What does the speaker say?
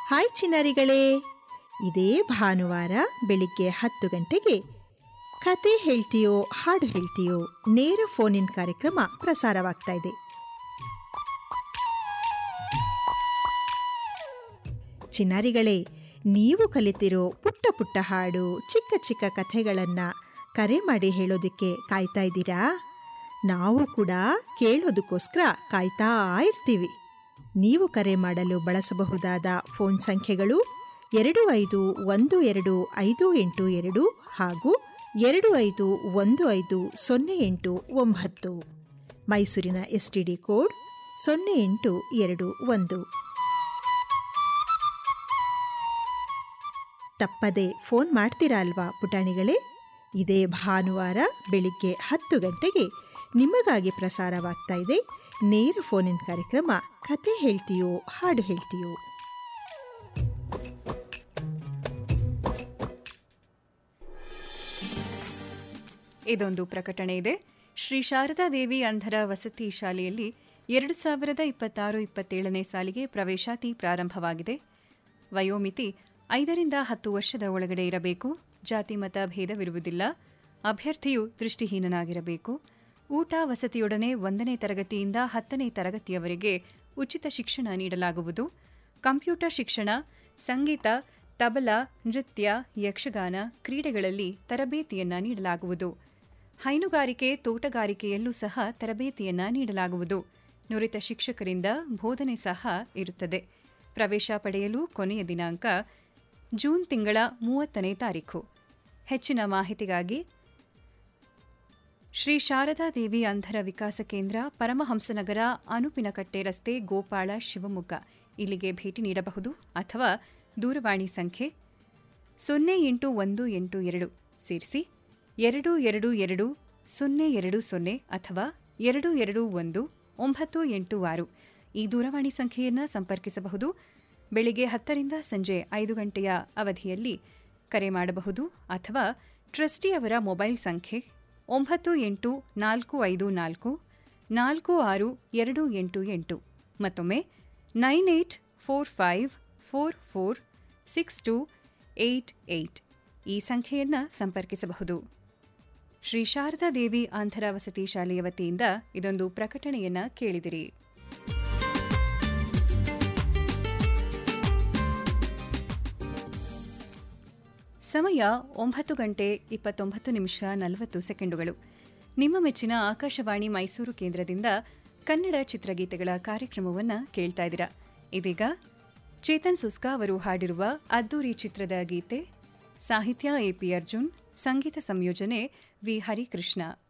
hi ಚಿನ್ನರಿಗಳೇ ಇದೇ ಭಾನುವಾರ ಬೆಳಿಗ್ಗೆ ಹತ್ತು ಗಂಟೆಗೆ ಕತೆ ಹೇಳ್ತೀಯೋ ಹಾಡು ಹೇಳ್ತೀಯೋ ನೇರ ಫೋನ್ ಇನ್ ಕಾರ್ಯಕ್ರಮ ಪ್ರಸಾರವಾಗ್ತಾ ಇದೆ ಚಿನ್ನಾರಿಗಳೇ ನೀವು ಕಲಿತಿರೋ ಪುಟ್ಟ ಪುಟ್ಟ ಹಾಡು ಚಿಕ್ಕ ಚಿಕ್ಕ ಕಥೆಗಳನ್ನು ಕರೆ ಮಾಡಿ ಹೇಳೋದಕ್ಕೆ ಕಾಯ್ತಾ ಇದ್ದೀರಾ ನಾವು ಕೂಡ ಕೇಳೋದಕ್ಕೋಸ್ಕರ ಕಾಯ್ತಾ ಇರ್ತೀವಿ ನೀವು ಕರೆ ಮಾಡಲು ಬಳಸಬಹುದಾದ ಫೋನ್ ಸಂಖ್ಯೆಗಳು ಎರಡು ಐದು ಒಂದು ಎರಡು ಐದು ಎಂಟು ಎರಡು ಹಾಗೂ ಎರಡು ಐದು ಒಂದು ಐದು ಸೊನ್ನೆ ಎಂಟು ಒಂಬತ್ತು ಮೈಸೂರಿನ ಎಸ್ ಟಿ ಡಿ ಕೋಡ್ ಸೊನ್ನೆ ಎಂಟು ಎರಡು ಒಂದು ತಪ್ಪದೆ ಫೋನ್ ಮಾಡ್ತೀರಾ ಅಲ್ವಾ ಪುಟಾಣಿಗಳೇ ಇದೇ ಭಾನುವಾರ ಬೆಳಿಗ್ಗೆ ಹತ್ತು ಗಂಟೆಗೆ ನಿಮಗಾಗಿ ಪ್ರಸಾರವಾಗ್ತಾ ಇದೆ ನೇರ ಫೋನಿನ್ ಕಾರ್ಯಕ್ರಮ ಕತೆ ಹೇಳ್ತೀಯೋ ಹಾಡು ಹೇಳ್ತೀಯೋ ಇದೊಂದು ಪ್ರಕಟಣೆ ಇದೆ ಶ್ರೀ ಶಾರದಾ ದೇವಿ ಅಂಧರ ವಸತಿ ಶಾಲೆಯಲ್ಲಿ ಎರಡು ಸಾವಿರದ ಇಪ್ಪತ್ತಾರು ಇಪ್ಪತ್ತೇಳನೇ ಸಾಲಿಗೆ ಪ್ರವೇಶಾತಿ ಪ್ರಾರಂಭವಾಗಿದೆ ವಯೋಮಿತಿ ಐದರಿಂದ ಹತ್ತು ವರ್ಷದ ಒಳಗಡೆ ಇರಬೇಕು ಜಾತಿ ಮತ ಭೇದವಿರುವುದಿಲ್ಲ ಅಭ್ಯರ್ಥಿಯು ದೃಷ್ಟಿಹೀನನಾಗಿರಬೇಕು ಊಟ ವಸತಿಯೊಡನೆ ಒಂದನೇ ತರಗತಿಯಿಂದ ಹತ್ತನೇ ತರಗತಿಯವರೆಗೆ ಉಚಿತ ಶಿಕ್ಷಣ ನೀಡಲಾಗುವುದು ಕಂಪ್ಯೂಟರ್ ಶಿಕ್ಷಣ ಸಂಗೀತ ತಬಲಾ ನೃತ್ಯ ಯಕ್ಷಗಾನ ಕ್ರೀಡೆಗಳಲ್ಲಿ ತರಬೇತಿಯನ್ನ ನೀಡಲಾಗುವುದು ಹೈನುಗಾರಿಕೆ ತೋಟಗಾರಿಕೆಯಲ್ಲೂ ಸಹ ತರಬೇತಿಯನ್ನ ನೀಡಲಾಗುವುದು ನುರಿತ ಶಿಕ್ಷಕರಿಂದ ಬೋಧನೆ ಸಹ ಇರುತ್ತದೆ ಪ್ರವೇಶ ಪಡೆಯಲು ಕೊನೆಯ ದಿನಾಂಕ ಜೂನ್ ತಿಂಗಳ ಮೂವತ್ತನೇ ತಾರೀಖು ಹೆಚ್ಚಿನ ಮಾಹಿತಿಗಾಗಿ ಶ್ರೀ ಶಾರದಾ ದೇವಿ ಅಂಧರ ವಿಕಾಸ ಕೇಂದ್ರ ಪರಮಹಂಸನಗರ ಅನುಪಿನಕಟ್ಟೆ ರಸ್ತೆ ಗೋಪಾಳ ಶಿವಮೊಗ್ಗ ಇಲ್ಲಿಗೆ ಭೇಟಿ ನೀಡಬಹುದು ಅಥವಾ ದೂರವಾಣಿ ಸಂಖ್ಯೆ ಸೊನ್ನೆ ಎಂಟು ಒಂದು ಎಂಟು ಎರಡು ಸೇರಿಸಿ ಎರಡು ಎರಡು ಎರಡು ಸೊನ್ನೆ ಎರಡು ಸೊನ್ನೆ ಅಥವಾ ಎರಡು ಎರಡು ಒಂದು ಒಂಬತ್ತು ಎಂಟು ಆರು ಈ ದೂರವಾಣಿ ಸಂಖ್ಯೆಯನ್ನು ಸಂಪರ್ಕಿಸಬಹುದು ಬೆಳಿಗ್ಗೆ ಹತ್ತರಿಂದ ಸಂಜೆ ಐದು ಗಂಟೆಯ ಅವಧಿಯಲ್ಲಿ ಕರೆ ಮಾಡಬಹುದು ಅಥವಾ ಟ್ರಸ್ಟಿ ಅವರ ಮೊಬೈಲ್ ಸಂಖ್ಯೆ ಒಂಬತ್ತು ಎಂಟು ನಾಲ್ಕು ಐದು ನಾಲ್ಕು ನಾಲ್ಕು ಆರು ಎರಡು ಎಂಟು ಎಂಟು ಮತ್ತೊಮ್ಮೆ nine eight four five four four six two eight eight ಈ ಸಂಖ್ಯೆಯನ್ನು ಸಂಪರ್ಕಿಸಬಹುದು ಶ್ರೀ ಶಾರದಾ ದೇವಿ ಆಂಧರ ವಸತಿ ಶಾಲೆಯ ವತಿಯಿಂದ ಇದೊಂದು ಪ್ರಕಟಣೆಯನ್ನ ಕೇಳಿದಿರಿ ಸಮಯ ಒಂಬತ್ತು ಗಂಟೆ ಇಪ್ಪತ್ತೊಂಬತ್ತು ನಿಮಿಷ ನಲವತ್ತು ಸೆಕೆಂಡುಗಳು ನಿಮ್ಮ ಮೆಚ್ಚಿನ ಆಕಾಶವಾಣಿ ಮೈಸೂರು ಕೇಂದ್ರದಿಂದ ಕನ್ನಡ ಚಿತ್ರಗೀತೆಗಳ ಕಾರ್ಯಕ್ರಮವನ್ನು ಕೇಳ್ತಾ ಇದ್ದೀರಾ ಇದೀಗ ಚೇತನ್ ಸುಸ್ಕಾ ಅವರು ಹಾಡಿರುವ ಅದ್ದೂರಿ ಚಿತ್ರದ ಗೀತೆ ಸಾಹಿತ್ಯ ಎಪಿ ಅರ್ಜುನ್ ಸಂಗೀತ ಸಂಯೋಜನೆ ವಿ ಹರಿಕೃಷ್ಣ